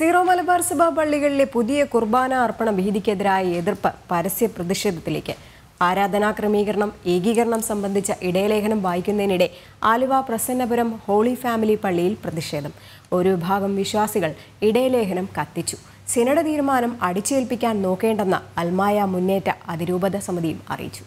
zero Malabar സഭ പള്ളികളിലെ പുതിയ കുർബാന അർപ്പണ ഭീതിക്കെതിരായ എതിർപ്പ് പരസ്യ പ്രതിഷേധത്തിലേക്ക് ആരാധനാ ക്രമീകരണം ഏകീകരണം സംബന്ധിച്ച ഇടയലേഖനം വായിക്കുന്നതിനിടെ ആലുവ പ്രസന്നപുരം ഹോളി ഫാമിലി പള്ളിയിൽ പ്രതിഷേധം ഒരു വിഭാഗം വിശ്വാസികൾ ഇടയലേഖനം കത്തിച്ചു സിനഡ് തീരുമാനം അടിച്ചേൽപ്പിക്കാൻ നോക്കേണ്ടെന്ന അൽമായ മുന്നേറ്റ അതിരൂപത സമിതിയും അറിയിച്ചു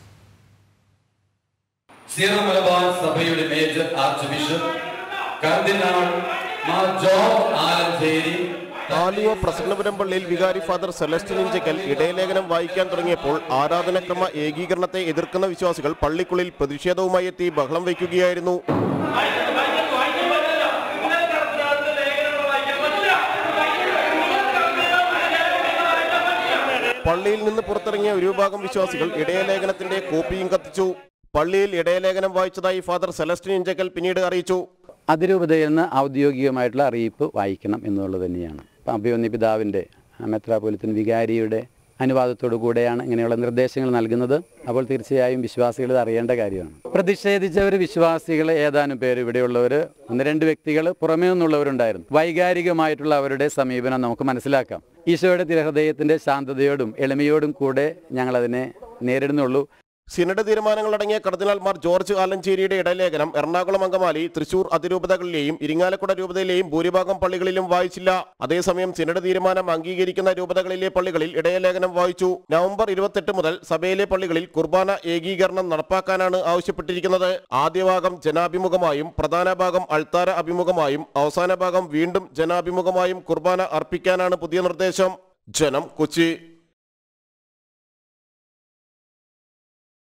സീറോ മലബാർ സഭയുടെ major archbishop cardinal Mar George Alencherry Aluva Prasannapuram പള്ളിയിൽ വികാരി ഫാദർ സെലസ്റ്റിൻ ഇഞ്ചക്കൽ ഇടയലേഖനം വായിക്കാൻ തുടങ്ങിയപ്പോൾ ആരാധനക്രമ ഏകീകരണത്തെ എതിർക്കുന്ന വിശ്വാസികൾ പള്ളിക്കുള്ളിൽ പ്രതിഷേധവുമായി എത്തി ബഹളം വയ്ക്കുകയായിരുന്നു പള്ളിയിൽ നിന്ന് പുറത്തിറങ്ങിയ ഒരു വിഭാഗം വിശ്വാസികൾ ഇടയലേഖനത്തിന്റെ കോപ്പിയും കത്തിച്ചു പള്ളിയിൽ ഇടയലേഖനം വായിച്ചതായി ഫാദർ സെലസ്റ്റിൻ ഇഞ്ചക്കൽ പിന്നീട് അറിയിച്ചു അതിരൂപതയിൽ നിന്ന് ഔദ്യോഗികമായിട്ടുള്ള അറിയിപ്പ് വായിക്കണം എന്നുള്ളത് തന്നെയാണ് അപ്പം അഭിയൊന്നി പിതാവിൻ്റെ മെത്രാപോലിത്തൻ വികാരിയുടെ അനുവാദത്തോടു കൂടെയാണ് ഇങ്ങനെയുള്ള നിർദ്ദേശങ്ങൾ നൽകുന്നത് അപ്പോൾ തീർച്ചയായും വിശ്വാസികൾ ഇത് അറിയേണ്ട കാര്യമാണ് പ്രതിഷേധിച്ചവർ വിശ്വാസികൾ ഏതാനും പേര് ഇവിടെയുള്ളവർ ഒന്ന് രണ്ട് വ്യക്തികൾ പുറമേ നിന്നുള്ളവരുണ്ടായിരുന്നു വൈകാരികമായിട്ടുള്ള അവരുടെ സമീപനം നമുക്ക് മനസ്സിലാക്കാം ഈശോയുടെ തിരഹൃദയത്തിൻ്റെ ശാന്തതയോടും എളിമയോടും കൂടെ ഞങ്ങളതിനെ നേരിടുന്നുള്ളൂ സിനഡ് തീരുമാനങ്ങളടങ്ങിയ കർദിനാൾമാർ ജോർജ് ആലഞ്ചേരിയുടെ ഇടലേഖനം എറണാകുളം അങ്കമാലി തൃശൂർ അതിരൂപതകളിലെയും ഇരിങ്ങാലക്കുട രൂപതയിലെയും ഭൂരിഭാഗം പള്ളികളിലും വായിച്ചില്ല അതേസമയം സിനഡ് തീരുമാനം അംഗീകരിക്കുന്ന രൂപതകളിലെ പള്ളികളിൽ ഇടയലേഖനം വായിച്ചു നവംബർ ഇരുപത്തെട്ട് മുതൽ സഭയിലെ പള്ളികളിൽ കുർബാന ഏകീകരണം നടപ്പാക്കാനാണ് ആവശ്യപ്പെട്ടിരിക്കുന്നത് ആദ്യ ഭാഗം ജനാഭിമുഖമായും പ്രധാന ഭാഗം അൾത്താര അഭിമുഖമായും അവസാന ഭാഗം വീണ്ടും ജനാഭിമുഖമായും കുർബാന അർപ്പിക്കാനാണ് പുതിയ നിർദ്ദേശം ജനം കൊച്ചി